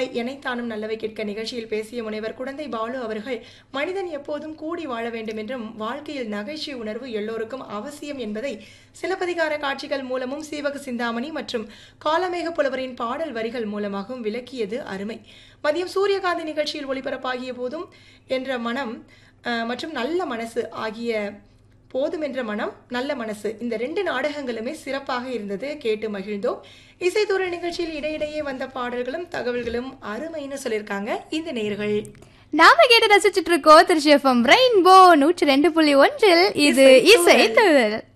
மாலை எனைத்தானும் நல்லவை கேட்க நிகழ்ச்சியில் பேசிய முனைவர் குடந்தை பாலு அவர்கள் மனிதன் எப்போதும் கூடி வாழ வேண்டும் என்றும் வாழ்க்கையில் நகைச்சுவை உணர்வு எல்லோருக்கும் அவசியம் என்பதை சிலப்பதிகார காட்சிகள் மூலமும் சீவக சிந்தாமணி மற்றும் காலமேக புலவரின் பாடல் வரிகள் மூலமாகவும் விளக்கியது அருமை மதியம் சூரியகாந்தி நிகழ்ச்சியில் ஒளிபரப்பாகிய போதும் என்ற மனம் அஹ், மற்றும் நல்ல மனசு ஆகிய போதுமென்ற மனம் நல்ல மனசு இந்த ரெண்டு நாடகங்களுமே சிறப்பாக இருந்தது கேட்டு மகிழ்ந்தோம் இசைத்தூர நிகழ்ச்சியில் இடையிடையே வந்த பாடல்களும் தகவல்களும் அருமைன்னு சொல்லியிருக்காங்க இந்த நேர்கள் நாம கேட்டு ரசிச்சிட்டு இருக்கோம் திருச்சி எஃப்எம் ரெயின்போ நூற்றி ரெண்டு புள்ளி ஒன்றில் இது இசை தொழில்